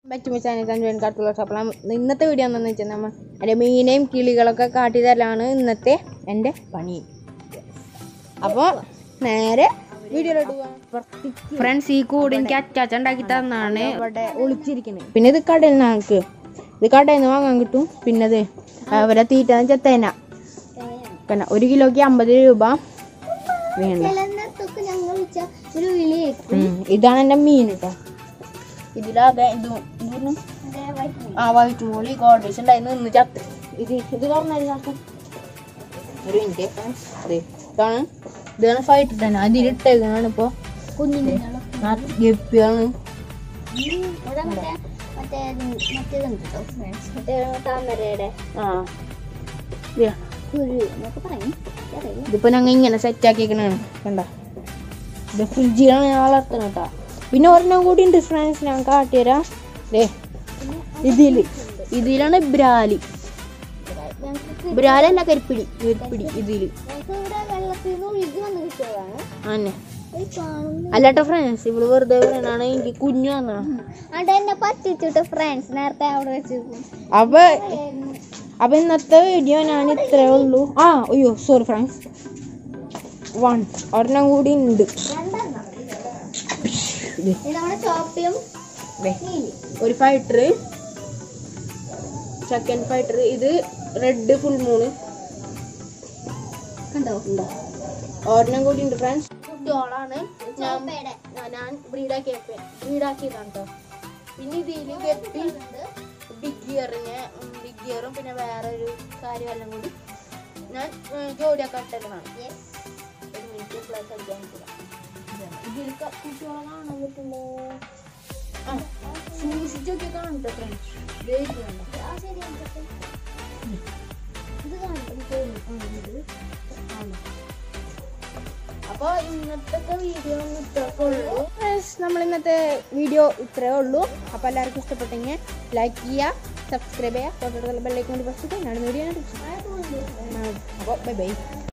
Back my channel കണ്ടുവേൻ കാട്ടുള്ള ഷോപ്പിലാണ് ഇന്നത്തെ വീഡിയോ എന്താണെന്ന് വെച്ചാൽ നമ്മൾ എൻ്റെ മീനെയും കിളികളൊക്കെ കാട്ടി തരലാണ് ഇന്നത്തെ എൻ്റെ പണി അപ്പോൾ നേരെ വീഡിയോയിലോട്ട് പോവാം ഫ്രണ്ട്സ് ഈ കൂട് എനിക്ക് അച്ചാച്ച ഉണ്ടാക്കി തന്നാണ് ഇവിടെ ഒളിച്ചിരിക്കുന്നത് പിന്നെ ഇത് കടയിൽ നിന്ന് ഞങ്ങൾക്ക് ഇത് കടയിൽ നിന്ന് വാങ്ങാൻ കിട്ടും പിന്നെ ഇത് അവരെ തീറ്റ എന്ന് വെച്ചാൽ തേന പിന്നെ ഒരു കിലോയ്ക്ക് അമ്പത് രൂപ വേണ്ട ഒരു വിളി ഉം. ഇതാണ് എൻ്റെ മീൻ കേട്ടോ ഇതിലാകെ ഇത് ഇതൊന്നും ആ വൈറ്റ് മോളി ഗോൾഡേഷ് ഉണ്ടായിരുന്നു ഇന്ന് ചത്ത് ഇത് ഇത് പറഞ്ഞാൽ ഒരു മിനിറ്റ് friends. ദേ, ഇതാണ് ഇതാണ് ഫൈറ്റ് തന്നെ അതിലിട്ടേക്കാണ് ഇപ്പൊ ഗപ്പിയാണ് മറ്റേ മറ്റേതുണ്ട് കേട്ടോ ഫ്രണ്ട്സ് മറ്റേ താമരയുടെ ആ ദേ, കുരു എന്നൊക്കെ പറയും അറിയില്ല ഇതിപ്പോ ഞങ്ങൾ ഇങ്ങനെ സെറ്റ് ആക്കിയേക്കണാണ് കണ്ട ഇത് ഫ്രിഡ്ജിലാണ് ഞാൻ വളർത്തുന്നത് കേട്ടോ പിന്നെ ഒരെണ്ണം കൂടി ഉണ്ട് ഫ്രണ്ട്സ് ഞാൻ കാട്ടിത്തരാം ദേ ഇതില് ഇതിലാണ് ബ്രാലി ഞങ്ങൾക്ക് ബ്രാലല്ല കരിപ്പിടി കരിപ്പിടി ഇതില് ഞങ്ങൾക്ക് ഇവിടെ വെള്ളത്തിൽ നിന്ന് ഒഴുകി വന്ന് കിട്ടിയതാണ് ആന്നെ ഒരു കാണുന്നു അല്ലാട്ടോ ഫ്രണ്ട്സ് ഇവള് വെറുതെ പറയണാണ് എനിക്ക് കുഞ്ഞു വന്നാ അവിടെ എന്നെ പറ്റിച്ചിട്ട് ഫ്രണ്ട്സ് നേരത്തെ അവിടെ വെച്ചിരുന്നു അപ്പൊ അപ്പൊ ഇന്നത്തെ വീഡിയോ ഞാൻ ഇത്രേ ഉള്ളൂ ആ അയ്യോ സോറി ഫ്രണ്ട്സ് വൺ ഒരെണ്ണം കൂടി ഉണ്ട് രണ്ടെണ്ണം ഇത് ഇത് നമ്മുടെ ചോപ്പിയും ദേ. നീലി ഒരു ഫൈറ്റർ സെക്കൻഡ് ഫൈറ്റർ ഇത് റെഡ് ഫുൾ മൂണ് കണ്ടോ ഒരെണ്ണം കൂടി ഉണ്ട് ഫ്രണ്ട്സ് കുട്ടിയോളാണ് ഞാൻ ചോപ്പയുടെ ഞാൻ- ഞാൻ ബ്രീഡാക്കി ബ്രീഡാക്കിയതാണ് കേട്ടോ പിന്നെ ഇതിൽ ഗപ്പി ബിഗ് ഗിയറിന് ബിഗ് ഗിയറും പിന്നെ വേറെ ഒരു കാര്യം എല്ലാം കൂടി ഞാൻ ജോഡിയൊക്കെ ഇട്ടേക്കണാണ് ഒരു മിനിറ്റ് പ്ലസ് അടിക്കാൻ പറ്റില്ല ഇതിൽ കുട്ടിയോളെ കാണാൻ പറ്റുമോ ആ സൂക്ഷിച്ചൊക്കെ കാണട്ടെ ഫ്രണ്ട്സ് ആ ശരി ആയിക്കോട്ടെ. ഇത് അപ്പോൾ ഇന്നത്തെ വീഡിയോ ഇത്രയൊക്കെ ഉള്ളൂ നമ്മൾ ഇന്നത്തെ വീഡിയോ ഇത്രയേ ഉള്ളൂ അപ്പോൾ എല്ലാവർക്കും ഇഷ്ടപ്പെട്ടെങ്കിൽ ലൈക്ക് ചെയ്യുക സബ്സ്ക്രൈബ് ചെയ്യുക തൊട്ടടുത്തുള്ള ബെല്ലൈക്കൺ പ്രസ് ചെയ്ത് ഞാൻ വീഡിയോ കാണിച്ചു അപ്പോൾ ബൈ ബൈ